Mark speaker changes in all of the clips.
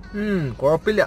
Speaker 1: ഉം, കുഴപ്പമില്ല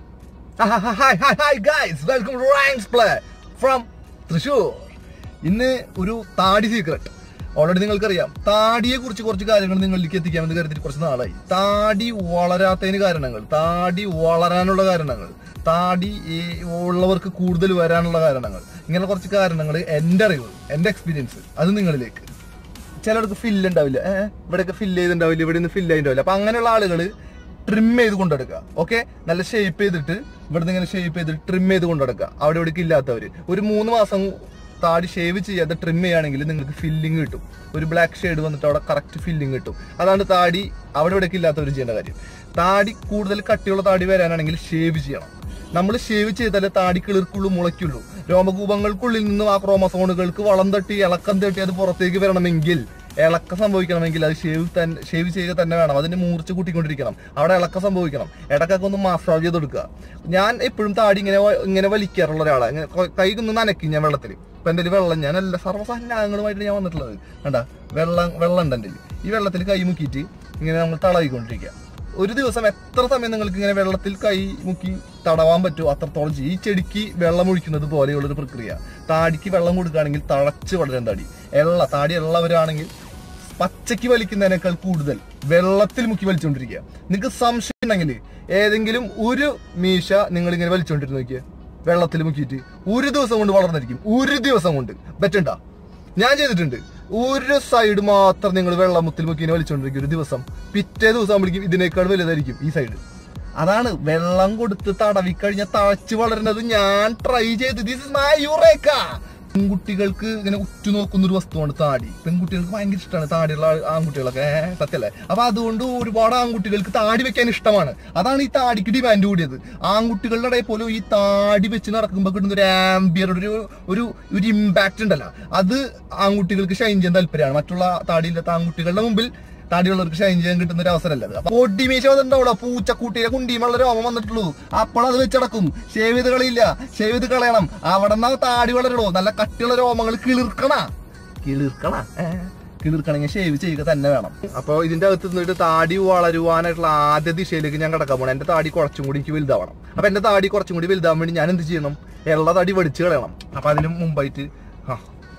Speaker 1: hi hi hi guys welcome to Rangs play from Thrissur ഇന്ന് ഒരു താടി സീക്രട്ട് ഓൾറെഡി നിങ്ങൾക്കറിയാം താടിയെ കുറിച്ച് കുറച്ച് കാര്യങ്ങൾ നിങ്ങളിലേക്ക് എത്തിക്കാമെന്ന് കരുതിയിട്ട് കുറച്ച് നാളായി താടി വളരാത്തതിന് കാരണങ്ങൾ താടി വളരാനുള്ള കാരണങ്ങൾ താടി ഈ ഉള്ളവർക്ക് കൂടുതൽ വരാനുള്ള കാരണങ്ങൾ ഇങ്ങനെ കുറച്ച് കാരണങ്ങൾ എൻ്റെ അറിവ് എൻ്റെ എക്സ്പീരിയൻസ് അത് നിങ്ങളിലേക്ക് ചിലർക്ക് ഫില്ല് ഉണ്ടാവില്ല ഏഹ് ഇവിടെയൊക്കെ ഫില്ല് ചെയ്തിട്ടുണ്ടാവില്ല ഇവിടെ നിന്ന് ഫില്ല് ചെയ്തിട്ടുണ്ടാവില്ല അപ്പൊ അങ്ങനെയുള്ള ആളുകൾ ട്രിം ചെയ്ത് കൊണ്ടെടുക്കുക ഓക്കെ നല്ല ഷേപ്പ് ചെയ്തിട്ട് ഇവിടെ നിന്ന് ഇങ്ങനെ ഷേപ്പ് ചെയ്തിട്ട് ട്രിം ചെയ്ത് കൊണ്ടെടുക്കുക അവിടെ ഇവിടേക്ക് ഇല്ലാത്തവര് ഒരു മൂന്ന് മാസം താടി ഷേവ് ചെയ്യാതെ ട്രിം ചെയ്യുകയാണെങ്കിൽ നിങ്ങൾക്ക് ഫില്ലിങ് കിട്ടും ഒരു ബ്ലാക്ക് ഷെയ്ഡ് വന്നിട്ട് അവിടെ കറക്റ്റ് ഫില്ലിങ് കിട്ടും അതാണ് താടി അവിടെ ഇവിടേക്ക് ഇല്ലാത്തവർ ചെയ്യേണ്ട കാര്യം താടി കൂടുതൽ കട്ടിയുള്ള താടി വരാനാണെങ്കിൽ ഷേവ് ചെയ്യണം നമ്മൾ ഷേവ് ചെയ്താലേ താടി കിളിർക്കുള്ളൂ മുളയ്ക്കുള്ളൂ രോമകൂപങ്ങൾക്കുള്ളിൽ നിന്നും ആ ക്രോമസോണുകൾക്ക് വളം തട്ടി ഇളക്കം തട്ടി അത് പുറത്തേക്ക് വരണമെങ്കിൽ ഇളക്കം സംഭവിക്കണമെങ്കിൽ അത് ഷേവ് തന്നെ ഷേവ് ചെയ്യുക തന്നെ വേണം അതിന് മൂർച്ച കൂട്ടിക്കൊണ്ടിരിക്കണം അവിടെ ഇളക്കം സംഭവിക്കണം ഇടക്കൊക്കെ ഒന്ന് മസാജ് ചെയ്ത് കൊടുക്കുക ഞാൻ എപ്പോഴും താടി ഇങ്ങനെ വ- ഇങ്ങനെ വലിക്കാറുള്ള ഒരാളാണ് ഇങ്ങനെ കൊ- കൈ ഒന്ന് നനയ്ക്കും ഞാൻ വെള്ളത്തിൽ ഇപ്പൊ എൻ്റെ വെള്ളം ഞാൻ എല്ലാ സർവ്വസാധനങ്ങളുമായിട്ട് ഞാൻ വന്നിട്ടുള്ളത് കണ്ടാ വെള്ളം വെള്ളം ഉണ്ട് എൻ്റെ ഈ വെള്ളത്തിൽ കൈ മുക്കിയിട്ട് ഇങ്ങനെ നമ്മൾ തളവിക്കൊണ്ടിരിക്കുക ഒരു ദിവസം എത്ര സമയം നിങ്ങൾക്ക് ഇങ്ങനെ വെള്ളത്തിൽ കൈ മുക്കി തടവാൻ പറ്റുമോ അത്രത്തോളം ചെയ്യും ഈ ചെടിക്ക് വെള്ളം ഒഴിക്കുന്നത് പോലെയുള്ളൊരു പ്രക്രിയ താടിക്ക് വെള്ളം കൊടുക്കുകയാണെങ്കിൽ തഴച്ച് വളരാൻ താടി എള്ള താടി ഉള്ളവരാണെങ്കിൽ പച്ചയ്ക്ക് വലിക്കുന്നതിനേക്കാൾ കൂടുതൽ വെള്ളത്തിൽ മുക്കി വലിച്ചുകൊണ്ടിരിക്കുക നിങ്ങൾക്ക് സംശയം ഉണ്ടെങ്കിൽ ഏതെങ്കിലും ഒരു മീശ നിങ്ങൾ ഇങ്ങനെ വലിച്ചുകൊണ്ടിരുന്ന് നോക്കിയേ വെള്ളത്തിൽ മുക്കിയിട്ട് ഒരു ദിവസം കൊണ്ട് വളർന്നിരിക്കും ഒരു ദിവസം കൊണ്ട് ബെറ്റുണ്ടാ ഞാൻ ചെയ്തിട്ടുണ്ട് ഒരു സൈഡ് മാത്രം നിങ്ങൾ വെള്ളമുത്തിൽ മുക്കിനെ വലിച്ചുകൊണ്ടിരിക്കും ഒരു ദിവസം പിറ്റേ ദിവസം ആകുമ്പോഴേക്കും ഇതിനേക്കാൾ വലുതായിരിക്കും ഈ സൈഡ് അതാണ് വെള്ളം കൊടുത്ത് തടവി കഴിഞ്ഞ തഴച്ച് വളരുന്നത് ഞാൻ ട്രൈ ചെയ്ത് ദിസ് ഇസ് മൈ യുറേക്ക പെൺകുട്ടികൾക്ക് ഇങ്ങനെ ഉറ്റുനോക്കുന്ന ഒരു വസ്തുവാണ് താടി പെൺകുട്ടികൾക്ക് ഭയങ്കര ഇഷ്ടമാണ് താടിയുള്ള ആൾ- ആൺകുട്ടികളൊക്കെ ഏ, സത്യല്ലേ അപ്പൊ അതുകൊണ്ട് ഒരുപാട് ആൺകുട്ടികൾക്ക് താടി വെക്കാൻ ഇഷ്ടമാണ് അതാണ് ഈ താടിക്ക് ഡിമാൻഡ് കൂടിയത് ആൺകുട്ടികളുടെ ഇടയിൽ പോലും ഈ താടി വെച്ച് നടക്കുമ്പോൾ കിട്ടുന്ന ഒരു ആംബിയർ ഒരു ഒരു ഒരു ഇമ്പാക്ട് ഉണ്ടല്ലോ അത് ആൺകുട്ടികൾക്ക് ഷൈൻ ചെയ്യാൻ താല്പര്യമാണ് മറ്റുള്ള താടിയില്ലാത്ത ആൺകുട്ടികളുടെ മുമ്പിൽ താടിയുള്ളവർക്ക് ഷൈൻ ചെയ്യാൻ കിട്ടുന്ന ഒരു അവസരമല്ല അത് അപ്പൊ പൊടിമീശ വന്നിട്ടുണ്ടാവുള്ള പൂച്ചക്കുട്ടിയെ കുണ്ടിയുമുള്ള രോമം വന്നിട്ടുള്ളൂ അപ്പോൾ അത് വെച്ചടക്കും ഷേവ് ചെയ്ത് കളിയില്ല ഷേവ് ചെയ്ത് കളയണം അവിടെ നിന്ന് താടി വളരുള്ളൂ നല്ല കട്ടിയുള്ള രോമങ്ങൾ കിളിർക്കണ കിളിർക്കണ ഏ? കിളിർക്കണമെങ്കിൽ ഷേവ് ചെയ്യുക തന്നെ വേണം അപ്പോൾ ഇതിന്റെ അകത്ത് നിന്നിട്ട് താടി വളരുവാനായിട്ടുള്ള ആദ്യ ദിശയിലേക്ക് ഞാൻ കിടക്കാൻ പോകണം എന്റെ താടി കുറച്ചും കൂടി എനിക്ക് വലുതാവണം അപ്പൊ എന്റെ താടി കുറച്ചും കൂടി വലുതാവാൻ വേണ്ടി ഞാൻ എന്ത് ചെയ്യണം എള്ള താടി വടിച്ച് കളയണം അപ്പൊ അതിന് മുമ്പായിട്ട് ആ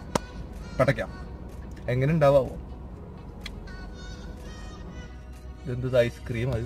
Speaker 1: പടയ്ക്കാം എങ്ങനെ ഉണ്ടാവോ ഇതെന്ത് ഐസ്ക്രീം അത്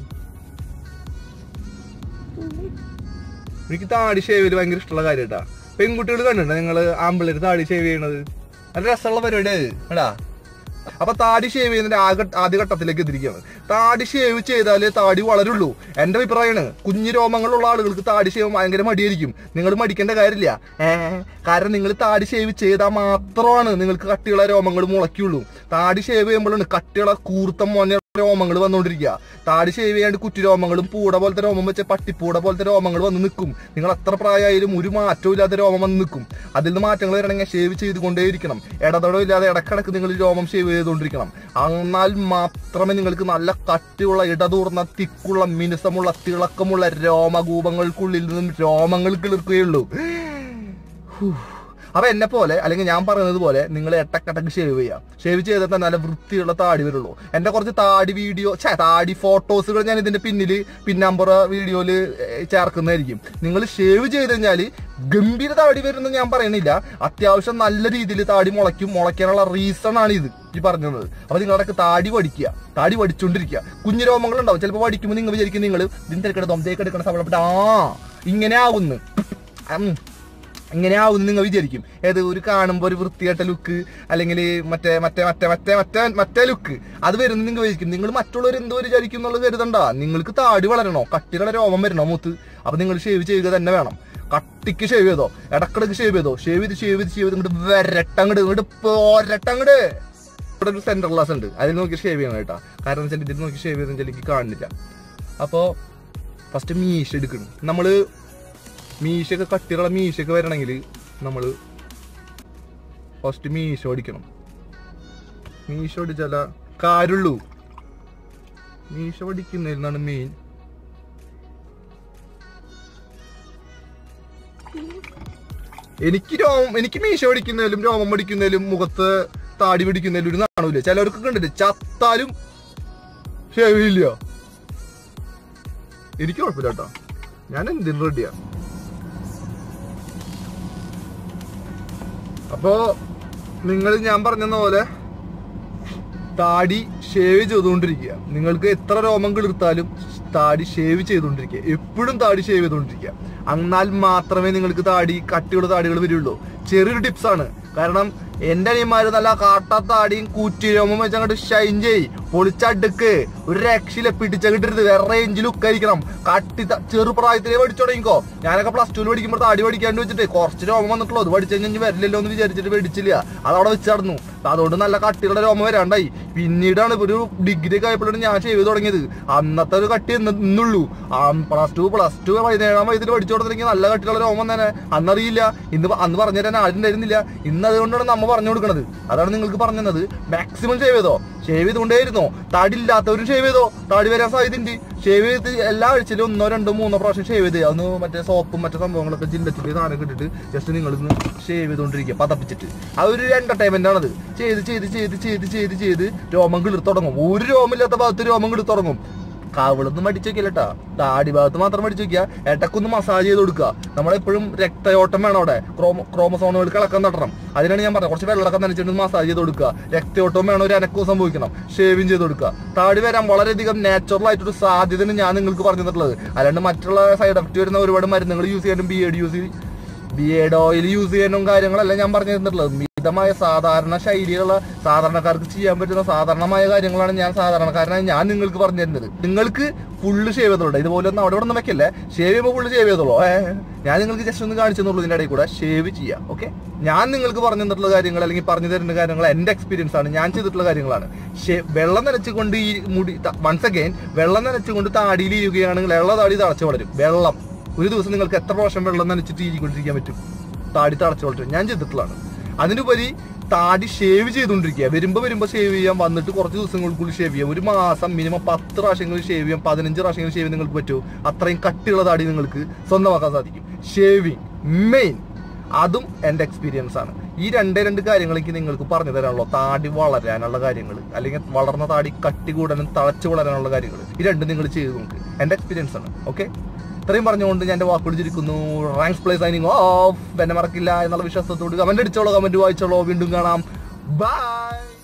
Speaker 1: എനിക്ക് താടി ഷേവ് ചെയ്ത് ഭയങ്കര ഇഷ്ടമുള്ള കാര്യം കേട്ടാ പെൺകുട്ടികൾ കണ്ടിട്ടുണ്ടോ നിങ്ങൾ ആമ്പിള്ളേര് താടി ഷേവ് ചെയ്യണത് നല്ല രസമുള്ള പരിപാടി അത് എടാ അപ്പൊ താടി ഷേവ് ചെയ്യുന്നതിന്റെ ആകെ ആദ്യ ഘട്ടത്തിലേക്ക് എത്തിരിക്കുകയാണ് താടി ഷേവ് ചെയ്താലേ താടി വളരുള്ളൂ എന്റെ അഭിപ്രായമാണ് കുഞ്ഞു രോമങ്ങളുള്ള ആളുകൾക്ക് താടി ഷേവ് ഭയങ്കര മടിയായിരിക്കും നിങ്ങൾ മടിക്കേണ്ട കാര്യമില്ല ഏ കാരണം നിങ്ങൾ താടി ഷേവ് ചെയ്താൽ മാത്രമാണ് നിങ്ങൾക്ക് കട്ടിയുള്ള രോമങ്ങൾ മുളയ്ക്കുള്ളൂ താടി ഷേവ് ചെയ്യുമ്പോഴാണ് കട്ടിയുള്ള കൂർത്ത മോന രോമങ്ങൾ വന്നുകൊണ്ടിരിക്കുക താടി ഷേവ് ചെയ്യാണ്ട് കുറ്റി രോമങ്ങളും പൂട പോലത്തെ രോമം വെച്ച പട്ടിപ്പൂട പോലത്തെ രോമങ്ങൾ വന്ന് നിൽക്കും നിങ്ങൾ എത്ര പ്രായമായാലും ഒരു മാറ്റവും ഇല്ലാത്ത രോമം വന്ന് നിൽക്കും അതിൽ നിന്ന് മാറ്റങ്ങൾ വരണമെങ്കിൽ ഷേവ് ചെയ്തുകൊണ്ടേയിരിക്കണം ഇടതടവും ഇല്ലാതെ ഇടക്കിടക്ക് നിങ്ങൾ രോമം ഷേവ് ചെയ്തുകൊണ്ടിരിക്കണം എന്നാൽ മാത്രമേ നിങ്ങൾക്ക് നല്ല കട്ടിയുള്ള ഇടതൂർന്ന തിക്കുള്ള മിനുസമുള്ള തിളക്കമുള്ള രോമകൂപങ്ങൾക്കുള്ളിൽ നിന്നും രോമങ്ങൾ കിളിർക്കുകയുള്ളൂ ഹൂ. അപ്പൊ എന്നെ പോലെ അല്ലെങ്കിൽ ഞാൻ പറയുന്നത് പോലെ നിങ്ങൾ എട്ടക്കട്ടക്ക് ഷേവ് ചെയ്യാം ഷേവ് ചെയ്താൽ തന്നെ നല്ല വൃത്തിയുള്ള താടി വരുള്ളൂ എന്റെ കുറച്ച് താടി വീഡിയോ ഛേ താടി ഫോട്ടോസുകൾ ഞാൻ ഇതിന്റെ പിന്നില് പിന്നാമ്പുറ വീഡിയോയില് ചേർക്കുന്നതായിരിക്കും നിങ്ങൾ ഷേവ് ചെയ്ത് കഴിഞ്ഞാല് ഗംഭീര താടി വരുമെന്ന് ഞാൻ പറയണില്ല അത്യാവശ്യം നല്ല രീതിയിൽ താടി മുളയ്ക്കും മുളയ്ക്കാനുള്ള റീസൺ ആണ് ഇത് ഈ പറഞ്ഞത് അപ്പൊ നിങ്ങളൊക്കെ താടി വടിക്കുക താടി വടിച്ചോണ്ടിരിക്കുക കുഞ്ഞു രോമങ്ങൾ ഉണ്ടാവും ചിലപ്പോൾ വടിക്കുമ്പോൾ നിങ്ങൾ വിചാരിക്കും നിങ്ങൾ ഇതിന് തിരക്കെടുത്ത് ഒമ്പതേക്കെടുക്കണ സമയപ്പെട്ട് ആ ഇങ്ങനെ ആവുന്നു ഉം. ഇങ്ങനെ ആവും നിങ്ങൾ വിചാരിക്കും ഏത് ഒരു കാണുമ്പോൾ ഒരു വൃത്തികെട്ട ലുക്ക് അല്ലെങ്കിൽ മറ്റേ മറ്റേ മറ്റേ മറ്റേ മറ്റേ മറ്റേ ലുക്ക് അത് വരുന്ന നിങ്ങൾ വിചാരിക്കും നിങ്ങൾ മറ്റുള്ളവർ എന്തോ വിചാരിക്കും എന്നുള്ളത് കരുതണ്ട നിങ്ങൾക്ക് താടി വളരണോ കട്ടികളുടെ രോമം വരണോ മൂത്ത് അപ്പൊ നിങ്ങൾ ഷേവ് ചെയ്യുക തന്നെ വേണം കട്ടിക്ക് ഷേവ് ചെയ്തോ ഇടക്കിടക്ക് ഷേവ് ചെയ്തോ ഷേവ് ചെയ്ത് ഷേവ് ചെയ്ത് ഷേവ് ചെയ്ത് ഇങ്ങോട്ട് വരട്ടങ്ങട് ഇങ്ങോട്ട് പോരട്ടങ്ങട് ഇവിടെ ഒരു സെന്റർ ഗ്ലാസ് ഉണ്ട് അതിൽ നോക്കി ഷേവ് ചെയ്യണം കേട്ടാ കാരണം വെച്ചാൽ ഇതിൽ നോക്കി ഷേവ് ചെയ്തെന്ന് വെച്ചാൽ എനിക്ക് കാണുന്നില്ല അപ്പോ ഫസ്റ്റ് മീശ എടുക്കണം നമ്മള് മീശയൊക്കെ കട്ടിയുള്ള മീശയൊക്കെ വരണമെങ്കിൽ നമ്മൾ ഫസ്റ്റ് മീശ ഓടിക്കണം മീശ ഓടിച്ചാല കാരുള്ളൂ മീശ പഠിക്കുന്നതിലാണ് മെയിൻ എനിക്ക് രോമം എനിക്ക് മീശ പഠിക്കുന്നതിലും രോമം പഠിക്കുന്നതിലും മുഖത്ത് താടി പിടിക്കുന്നതിലും ഒരു നാണൂല ചിലവർക്ക് കണ്ടിട്ട് ചത്താലും ഷേവ് ഇല്ല എനിക്ക് കുഴപ്പമില്ല കേട്ടോ ഞാൻ എന്തിനും റെഡിയാ അപ്പോ നിങ്ങൾ ഞാൻ പറഞ്ഞ പോലെ താടി ഷേവ് ചെയ്തുകൊണ്ടിരിക്കുക നിങ്ങൾക്ക് എത്ര രോമം കിളിർത്താലും താടി ഷേവ് ചെയ്തുകൊണ്ടിരിക്കുക എപ്പോഴും താടി ഷേവ് ചെയ്തുകൊണ്ടിരിക്കുക എന്നാൽ മാത്രമേ നിങ്ങൾക്ക് താടി കട്ടിയുള്ള താടികൾ വരുള്ളൂ ചെറിയൊരു ടിപ്സാണ് കാരണം എന്റെ അനിയന്മാര് നല്ല കാട്ട താടിയും കൂറ്റി രോമം വെച്ച് അങ്ങോട്ട് ഷൈൻ ചെയ് പൊളിച്ചടുക്ക് ഒരു രക്ഷയില്ല പിടിച്ചകിട്ടരുത് വേറെ റേഞ്ച് ലുക്കായിരിക്കണം കട്ടി ത- ചെറുപ്രായത്തിലേ പഠിച്ചു തുടങ്ങിക്കോ ഞാനൊക്കെ പ്ലസ് ടുവിൽ പഠിക്കുമ്പോൾ താടി പഠിക്കാണ്ട് വെച്ചിട്ട് കുറച്ച് രോമം വന്നിട്ടുള്ളൂ അത് പഠിച്ചു കഴിഞ്ഞാൽ വരില്ലല്ലോ എന്ന് വിചാരിച്ചിട്ട് പഠിച്ചില്ല അതവിടെ വെച്ച് നടന്നു അതുകൊണ്ട് നല്ല കട്ടിയുള്ള രോമം വരാണ്ടായി പിന്നീടാണ് ഇപ്പൊ ഒരു ഡിഗ്രി ഒക്കെ ആയപ്പോഴാണ് ഞാൻ ഷേവ് ചെയ്ത് തുടങ്ങിയത് അന്നത്തെ ഒരു കട്ടി ഇന്ന് ഇന്നുള്ളൂ പ്ലസ് ടു പ്ലസ് ടു പതിനേഴാം വയസ്സിൽ പഠിച്ചു കൊടുത്തില്ലെങ്കിൽ നല്ല കട്ടിയുള്ള രോമം തന്നെ അന്നറിയില്ല ഇന്ന് പ- അന്ന് പറഞ്ഞു തരാൻ ആരുണ്ടായിരുന്നില്ല ഇന്ന് അതുകൊണ്ടാണ് നമ്മ പറഞ്ഞു കൊടുക്കുന്നത് അതാണ് നിങ്ങൾക്ക് പറഞ്ഞു തന്നത് മാക്സിമം ഷേവ് ചെയ്തോ ഷേവ് ചെയ്തുകൊണ്ടേയിരുന്നോ താടി ഇല്ലാത്തവരും ഷേവ് ചെയ്തോ താടി വരാൻ സാധ്യതയുണ്ട് ഷേവ് ചെയ്ത് എല്ലാ ആഴ്ചയിലും ഒന്നോ രണ്ടോ മൂന്നോ പ്രാവശ്യം ഷേവ് ചെയ്ത് അന്ന് മറ്റേ സോപ്പും മറ്റേ സംഭവങ്ങളൊക്കെ ജില്ലച്ചിട്ട് സാധനം ഇട്ടിട്ട് ജസ്റ്റ് നിങ്ങൾ ഇന്ന് ഷേവ് ചെയ്തുകൊണ്ടിരിക്കുക പതപ്പിച്ചിട്ട് ആ ഒരു എന്റർടൈൻമെന്റ് ആണത് ചെയ്ത് ചെയ്ത് ചെയ്ത് ചെയ്ത് ചെയ്ത് ചെയ്ത് രോമം കിളിർത്ത് തുടങ്ങും ഒരു രോമില്ലാത്ത ഭാഗത്ത് രോമം കിളിർത്ത് തുടങ്ങും കവിളൊന്നും മടിച്ചു വെക്കില്ലട്ടാ താടി ഭാഗത്ത് മാത്രം മടിച്ചു വെക്കുക ഇടക്കൊന്ന് മസാജ് ചെയ്ത് കൊടുക്കുക നമ്മളെപ്പോഴും രക്തയോട്ടം വേണം അവിടെ ക്രോമോ ക്രോമസോണുകൾ കിളക്കം തട്ടണം അതിനാണ് ഞാൻ പറഞ്ഞത് കുറച്ച് വെള്ളമൊക്കെ നനച്ചിട്ട് മസാജ് ചെയ്ത് കൊടുക്കുക രക്തയോട്ടം വേണം ഒരു അനക്കവും സംഭവിക്കണം ഷേവിങ് ചെയ്ത് കൊടുക്കുക താടി വരാൻ വളരെയധികം നാച്ചുറൽ ആയിട്ടൊരു സാധ്യതയാണ് ഞാൻ നിങ്ങൾക്ക് പറഞ്ഞു തന്നിട്ടുള്ളത് അല്ലാണ്ട് മറ്റുള്ള സൈഡ് എഫക്റ്റ് വരുന്ന ഒരുപാട് മരുന്നുകൾ യൂസ് ചെയ്യാനും beard use beard oil use ചെയ്യാനും കാര്യങ്ങളല്ല ഞാൻ പറഞ്ഞു തന്നിട്ടുള്ളത് മിതമായ സാധാരണ ശൈലിയുള്ള സാധാരണക്കാർക്ക് ചെയ്യാൻ പറ്റുന്ന സാധാരണമായ കാര്യങ്ങളാണ് ഞാൻ സാധാരണക്കാരനായി ഞാൻ നിങ്ങൾക്ക് പറഞ്ഞു തരുന്നത് നിങ്ങൾക്ക് ഫുള്ള് ഷേവ് ചെയ്തോളൂ ഇതുപോലെ ഒന്നും അവിടെ ഒന്നും വെക്കല്ലേ ഷേവ് ചെയ്യുമ്പോൾ ഫുള്ള് ഷേവ് ചെയ്തോളൂ ഏ ഞാൻ നിങ്ങൾക്ക് ജസ്റ്റ് ഒന്ന് കാണിച്ചു തന്നുള്ളൂ ഇതിന്റെ ഇടയിൽ കൂടെ ഷേവ് ചെയ്യാം ഓക്കെ ഞാൻ നിങ്ങൾക്ക് പറഞ്ഞു തന്നിട്ടുള്ള കാര്യങ്ങൾ അല്ലെങ്കിൽ പറഞ്ഞു തരുന്ന കാര്യങ്ങൾ എന്റെ എക്സ്പീരിയൻസ് ആണ് ഞാൻ ചെയ്തിട്ടുള്ള കാര്യങ്ങളാണ് ഷേ- വെള്ളം നനച്ചുകൊണ്ട് ഈ മുടി വൺസ് അഗൈൻ വെള്ളം നനച്ചുകൊണ്ട് താടിയിൽ ഇരിക്കുകയാണെങ്കിൽ വെള്ള താടി തളച്ചു വളരും വെള്ളം ഒരു ദിവസം നിങ്ങൾക്ക് എത്ര പ്രാവശ്യം വെള്ളം നനച്ചിട്ട് ഇരിക്കൊണ്ടിരിക്കാൻ പറ്റും താടി തളച്ചു വളരും ഞാൻ ചെയ്തിട്ടുള്ളതാണ് അതിനുപരി താടി ഷേവ് ചെയ്തുകൊണ്ടിരിക്കുക വരുമ്പോ വരുമ്പോ ഷേവ് ചെയ്യാൻ വന്നിട്ട് കുറച്ച് ദിവസങ്ങൾക്കുള്ളിൽ ഷേവ് ചെയ്യാം ഒരു മാസം മിനിമം പത്ത് പ്രാവശ്യങ്ങൾ ഷേവ് ചെയ്യാം പതിനഞ്ച് പ്രാവശ്യങ്ങൾ ഷേവ് നിങ്ങൾക്ക് പറ്റുമോ അത്രയും കട്ടിയുള്ള താടി നിങ്ങൾക്ക് സ്വന്തമാക്കാൻ സാധിക്കും ഷേവിങ് മെയിൻ അതും എൻ്റെ എക്സ്പീരിയൻസ് ആണ് ഈ രണ്ടേ രണ്ട് കാര്യങ്ങൾ എനിക്ക് നിങ്ങൾക്ക് പറഞ്ഞു തരാനുള്ളൂ താടി വളരാനുള്ള കാര്യങ്ങൾ അല്ലെങ്കിൽ വളർന്ന താടി കട്ടി കൂടാനും തളച്ചു വളരാനുള്ള കാര്യങ്ങൾ ഈ രണ്ടും നിങ്ങൾ ചെയ്ത് നോക്ക് എൻ്റെ എക്സ്പീരിയൻസ് ആണ് ഓക്കെ ഇത്രയും പറഞ്ഞുകൊണ്ട് ഞാൻ എൻ്റെ വാക്കുകൾ ചിരിക്കുന്നു റാങ്ക്സ് പ്ലേ സൈനിങ് ഓഫ് എന്നെ മറക്കില്ല എന്നുള്ള വിശ്വാസത്തോട് കമന്റ് അടിച്ചോളൂ കമന്റ് വായിച്ചോളൂ വീണ്ടും കാണാം ബൈ